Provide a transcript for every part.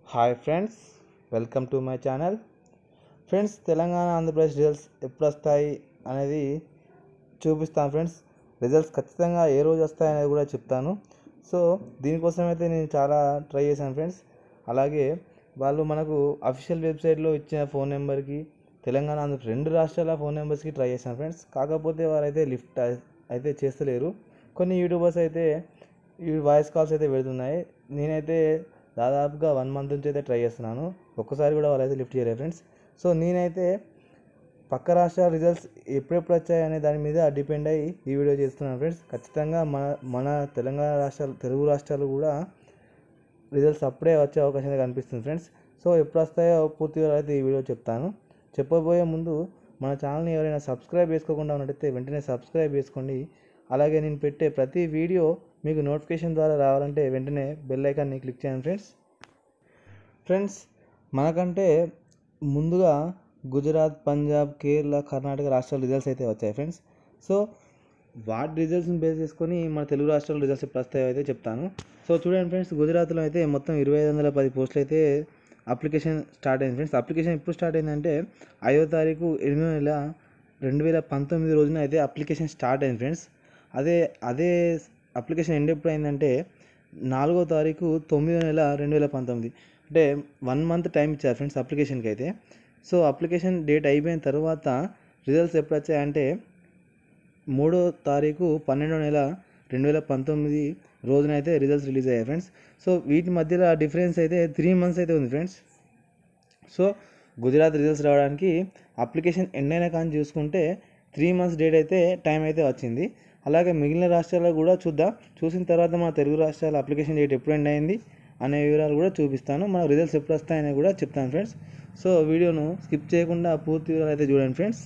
hi friends welcome to my channel friends Telangana Andhra Pradesh results ఎప్పుడు వస్తాయి అనేది చూపిస్తాను ఫ్రెండ్స్ రిజల్ట్స్ ఖచ్చితంగా ఏ రోజు వస్తాయి అనేది కూడా చెప్తాను సో దీనికోసం అయితే నేను చాలా ట్రై చేశాను ఫ్రెండ్స్ అలాగే వాళ్ళు మనకు అఫీషియల్ వెబ్సైట్లో ఇచ్చిన ఫోన్ నెంబర్కి తెలంగాణ ఆంధ్ర రెండు రాష్ట్రాల ఫోన్ నెంబర్స్కి ట్రై చేశాను ఫ్రెండ్స్ కాకపోతే వారైతే లిఫ్ట్ అయితే చేస్తలేరు కొన్ని యూట్యూబర్స్ అయితే ఈ వాయిస్ కాల్స్ అయితే పెడుతున్నాయి నేనైతే దాదాపుగా వన్ మంత్ నుంచి అయితే ట్రై చేస్తున్నాను ఒక్కసారి కూడా వాళ్ళైతే లిఫ్ట్ చేయలేదు ఫ్రెండ్స్ సో నేనైతే పక్క రాష్ట్రాల రిజల్ట్స్ ఎప్పుడెప్పుడు వచ్చాయి అనే దాని మీద డిపెండ్ అయ్యి ఈ వీడియో చేస్తున్నాను ఫ్రెండ్స్ ఖచ్చితంగా మన మన తెలంగాణ రాష్ట్రాలు తెలుగు రాష్ట్రాలు కూడా రిజల్ట్స్ అప్పుడే వచ్చే అవకాశం అయితే కనిపిస్తుంది ఫ్రెండ్స్ సో ఎప్పుడు వస్తాయో పూర్తి వివరాలు అయితే ఈ వీడియో చెప్తాను చెప్పబోయే ముందు మన ఛానల్ని ఎవరైనా సబ్స్క్రైబ్ చేసుకోకుండా ఉన్నట్టయితే వెంటనే సబ్స్క్రైబ్ చేసుకోండి అలాగే నేను పెట్టే ప్రతి వీడియో మీకు నోటిఫికేషన్ ద్వారా రావాలంటే వెంటనే బెల్ ఐకాన్ని క్లిక్ చేయండి ఫ్రెండ్స్ ఫ్రెండ్స్ మనకంటే ముందుగా గుజరాత్ పంజాబ్ కేరళ కర్ణాటక రాష్ట్రాల రిజల్ట్స్ అయితే వచ్చాయి ఫ్రెండ్స్ సో వాటి రిజల్ట్స్ని బేస్ చేసుకొని మన తెలుగు రాష్ట్రాల రిజల్ట్స్ ఎప్పుడు వస్తాయో అయితే చెప్తాను సో చూడండి ఫ్రెండ్స్ గుజరాత్లో అయితే మొత్తం ఇరవై ఐదు వందల పది పోస్టులు అయితే అప్లికేషన్ స్టార్ట్ అయింది ఫ్రెండ్స్ అప్లికేషన్ ఎప్పుడు స్టార్ట్ అయిందంటే ఐదో తారీఖు ఎనిమిదో నెల రెండు వేల పంతొమ్మిది రోజున అయితే అప్లికేషన్ స్టార్ట్ అయింది ఫ్రెండ్స్ అదే అదే అప్లికేషన్ ఎండ్ ఎప్పుడు అయిందంటే నాలుగో తారీఖు తొమ్మిదో నెల రెండు వేల పంతొమ్మిది అంటే వన్ మంత్ టైం ఇచ్చారు ఫ్రెండ్స్ అప్లికేషన్కి అయితే సో అప్లికేషన్ డేట్ అయిపోయిన తర్వాత రిజల్ట్స్ ఎప్పుడు వచ్చాయంటే మూడో తారీఖు పన్నెండో నెల రెండు వేల పంతొమ్మిది రోజున అయితే రిజల్ట్స్ రిలీజ్ అయ్యాయి ఫ్రెండ్స్ సో వీటి మధ్యలో డిఫరెన్స్ అయితే త్రీ మంత్స్ అయితే ఉంది ఫ్రెండ్స్ సో గుజరాత్ రిజల్ట్స్ రావడానికి అప్లికేషన్ ఎండ్ అయినా కానీ చూసుకుంటే త్రీ మంత్స్ డేట్ అయితే టైం అయితే వచ్చింది అలాగే మిగిలిన రాష్ట్రాల్లో కూడా చూద్దాం చూసిన తర్వాత మన తెలుగు రాష్ట్రాల అప్లికేషన్ డేట్ ఎప్పుడు ఎండ్ అయింది అనే వివరాలు కూడా చూపిస్తాను మన రిజల్ట్స్ ఎప్పుడు వస్తాయని కూడా చెప్తాను ఫ్రెండ్స్ సో వీడియోను స్కిప్ చేయకుండా పూర్తి వివరాలు అయితే చూడండి ఫ్రెండ్స్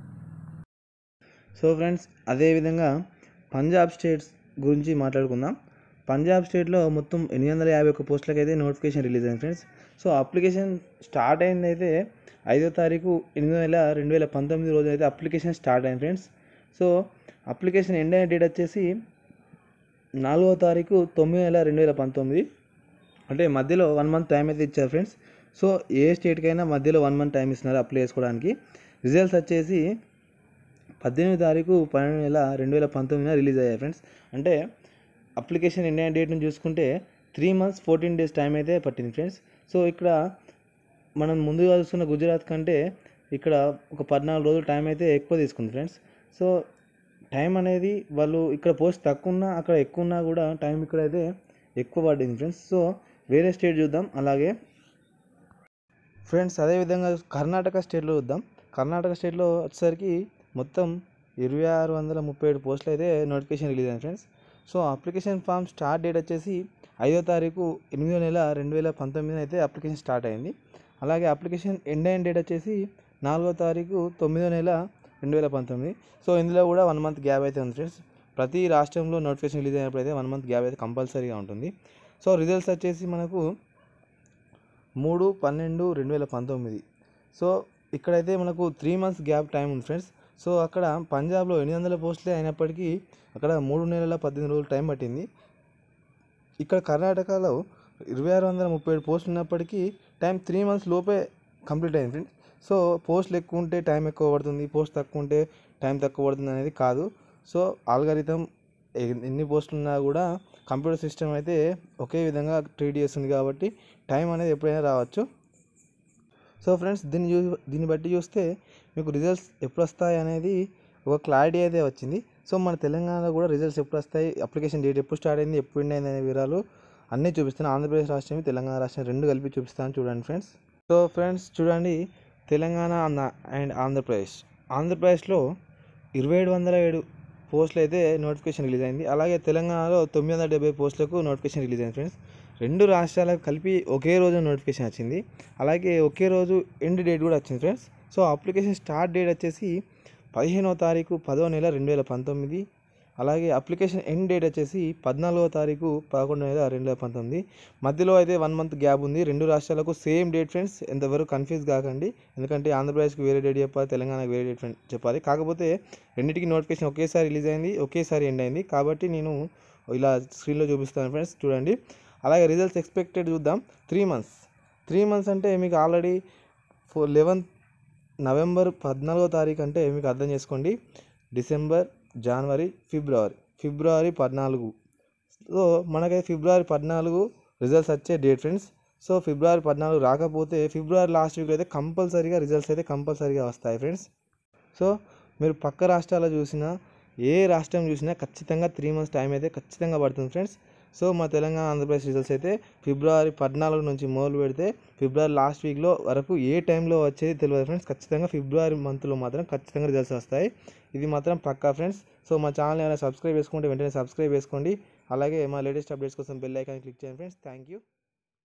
సో ఫ్రెండ్స్ అదేవిధంగా పంజాబ్ స్టేట్స్ గురించి మాట్లాడుకుందాం పంజాబ్ స్టేట్లో మొత్తం ఎనిమిది వందల యాభై ఒక్క పోస్టులకు అయితే నోటిఫికేషన్ రిలీజ్ అయింది ఫ్రెండ్స్ సో అప్లికేషన్ స్టార్ట్ అయింది అయితే ఐదో తారీఖు ఎనిమిదో నెల రెండు వేల పంతొమ్మిది రోజు అయితే అప్లికేషన్ స్టార్ట్ అయింది ఫ్రెండ్స్ సో అప్లికేషన్ ఎండ్ అయిన డేట్ వచ్చేసి నాలుగో తారీఖు తొమ్మిదో నెల రెండు వేల పంతొమ్మిది అంటే మధ్యలో వన్ మంత్ టైం అయితే ఇచ్చారు ఫ్రెండ్స్ సో ఏ స్టేట్కైనా మధ్యలో వన్ మంత్ టైం ఇస్తున్నారు అప్లై చేసుకోవడానికి రిజల్ట్స్ వచ్చేసి పద్దెనిమిది తారీఖు పన్నెండు నెల రెండు వేల పంతొమ్మిదిన రిలీజ్ అయ్యాయి ఫ్రెండ్స్ అంటే అప్లికేషన్ ఎండ్ అయిన డేట్ని చూసుకుంటే three months fourteen days time అయితే పట్టింది ఫ్రెండ్స్ సో ఇక్కడ మనం ముందుగా చూస్తున్న గుజరాత్ కంటే ఇక్కడ ఒక పద్నాలుగు రోజులు టైం అయితే ఎక్కువ తీసుకుంది ఫ్రెండ్స్ సో టైం అనేది వాళ్ళు ఇక్కడ పోస్ట్ తక్కువ ఉన్నా అక్కడ ఎక్కువ ఉన్నా కూడా టైం ఇక్కడ అయితే ఎక్కువ పడింది ఫ్రెండ్స్ సో వేరే స్టేట్ చూద్దాం అలాగే ఫ్రెండ్స్ అదేవిధంగా కర్ణాటక స్టేట్లో చూద్దాం కర్ణాటక స్టేట్లో వచ్చేసరికి మొత్తం ఇరవై ఆరు వందల ముప్పై ఏడు పోస్టులు అయితే నోటిఫికేషన్ రిలీజ్ అయింది friends so application form start date వచ్చేసి ఐదో తారీఖు ఎనిమిదో నెల రెండు వేల పంతొమ్మిది అయితే అప్లికేషన్ స్టార్ట్ అయింది అలాగే అప్లికేషన్ ఎండ్ అయిన డేట్ వచ్చేసి నాలుగో తారీఖు తొమ్మిదో నెల రెండు వేల పంతొమ్మిది సో ఇందులో కూడా వన్ మంత్ గ్యాప్ అయితే ఉంది ఫ్రెండ్స్ ప్రతి రాష్ట్రంలో నోటిఫికేషన్ రిలీజ్ అయినప్పుడు అయితే వన్ మంత్ గ్యాప్ అయితే కంపల్సరీగా ఉంటుంది సో రిజల్ట్స్ వచ్చేసి మనకు మూడు పన్నెండు రెండు వేల పంతొమ్మిది సో ఇక్కడైతే మనకు త్రీ మంత్స్ గ్యాప్ టైం ఉంది ఫ్రెండ్స్ సో అక్కడ పంజాబ్లో ఎనిమిది వందల పోస్టులే అయినప్పటికీ అక్కడ మూడు నెలల పద్దెనిమిది రోజులు టైం పట్టింది ఇక్కడ కర్ణాటకలో ఇరవై ఆరు వందల ముప్పై ఏడు పోస్టులు ఉన్నప్పటికీ టైం త్రీ మంత్స్ లోపే కంప్లీట్ అయింది ఫ్రెండ్స్ సో పోస్టులు ఎక్కువ ఉంటే టైం ఎక్కువ పడుతుంది పోస్ట్ తక్కువ ఉంటే టైం తక్కువ పడుతుంది అనేది కాదు సో ఆల్గరిథం ఎన్ని పోస్టులు ఉన్నా కూడా కంప్యూటర్ సిస్టమ్ అయితే ఒకే విధంగా ట్రీట్ చేస్తుంది కాబట్టి టైం అనేది ఎప్పుడైనా రావచ్చు సో ఫ్రెండ్స్ దీన్ని చూ దీన్ని బట్టి చూస్తే మీకు రిజల్ట్స్ ఎప్పుడు వస్తాయి అనేది ఒక క్లారిటీ అయితే వచ్చింది సో మన తెలంగాణలో కూడా రిజల్ట్స్ ఎప్పుడు వస్తాయి అప్లికేషన్ డేట్ ఎప్పుడు స్టార్ట్ అయింది ఎప్పుడు ఎండ్ అయింది అనే వివరాలు అన్నీ చూపిస్తాను ఆంధ్రప్రదేశ్ రాష్ట్రం తెలంగాణ రాష్ట్రం రెండు కలిపి చూపిస్తాను చూడండి ఫ్రెండ్స్ సో ఫ్రెండ్స్ చూడండి తెలంగాణ అండ్ ఆంధ్రప్రదేశ్ ఆంధ్రప్రదేశ్లో ఇరవై ఏడు వందల ఏడు పోస్టులు అయితే నోటిఫికేషన్ రిలీజ్ అయింది అలాగే తెలంగాణలో తొమ్మిది వందల డెబ్బై పోస్టులకు నోటిఫికేషన్ రిలీజ్ అయింది ఫ్రెండ్స్ రెండు రాష్ట్రాలకు కలిపి ఒకే రోజు నోటిఫికేషన్ వచ్చింది అలాగే ఒకే రోజు ఎండ్ డేట్ కూడా వచ్చింది friends so application start date వచ్చేసి పదిహేనవ తారీఖు పదో నెల రెండు వేల పంతొమ్మిది అలాగే అప్లికేషన్ ఎండ్ డేట్ వచ్చేసి పద్నాలుగో తారీఖు పదకొండు నెల రెండు వేల పంతొమ్మిది మధ్యలో అయితే వన్ మంత్ గ్యాప్ ఉంది రెండు రాష్ట్రాలకు సేమ్ డేట్ ఫ్రెండ్స్ ఎంతవరకు కన్ఫ్యూజ్ కాకండి ఎందుకంటే ఆంధ్రప్రదేశ్కి వేరే డేట్ చెప్పాలి తెలంగాణకి వేరే డేట్ చెప్పాలి కాకపోతే రెండింటికి నోటిఫికేషన్ ఒకేసారి రిలీజ్ అయింది ఒకేసారి ఎండ్ అయింది కాబట్టి నేను ఇలా స్క్రీన్లో చూపిస్తాను ఫ్రెండ్స్ చూడండి అలాగే రిజల్ట్స్ ఎక్స్పెక్టెడ్ చూద్దాం త్రీ మంత్స్ త్రీ మంత్స్ అంటే మీకు ఆల్రెడీ ఫోర్ లెవెన్త్ నవంబర్ పద్నాలుగో తారీఖు అంటే మీకు అర్థం చేసుకోండి డిసెంబర్ జనవరి ఫిబ్రవరి ఫిబ్రవరి పద్నాలుగు సో మనకైతే ఫిబ్రవరి పద్నాలుగు రిజల్ట్స్ వచ్చే డేట్ ఫ్రెండ్స్ సో ఫిబ్రవరి పద్నాలుగు రాకపోతే ఫిబ్రవరి లాస్ట్ వీక్ అయితే కంపల్సరీగా రిజల్ట్స్ అయితే కంపల్సరీగా వస్తాయి ఫ్రెండ్స్ సో మీరు పక్క రాష్ట్రాల్లో చూసినా ఏ రాష్ట్రం చూసినా ఖచ్చితంగా త్రీ మంత్స్ టైం అయితే ఖచ్చితంగా పడుతుంది ఫ్రెండ్స్ సో మా తెలంగాణ ఆంధ్రప్రదేశ్ రిజల్ట్స్ అయితే ఫిబ్రవరి పద్నాలుగు నుంచి మొదలు పెడితే ఫిబ్రవరి లాస్ట్ వీక్లో వరకు ఏ టైంలో వచ్చేది తెలియదు ఫ్రెండ్స్ ఖచ్చితంగా ఫిబ్రవరి మంత్లో మాత్రం ఖచ్చితంగా రిజల్ట్స్ వస్తాయి ఇది మాత్రం పక్కా ఫ్రెండ్స్ సో మా ఛానల్ ఏమైనా సబ్స్క్రైబ్ చేసుకుంటే వెంటనే సబ్స్క్రైబ్ చేసుకోండి అలాగే మా లేటెస్ట్ అప్డేట్స్ కోసం బెల్ ఐకాన్ క్లిక్ చేయండి ఫ్రెండ్స్ థ్యాంక్ యూ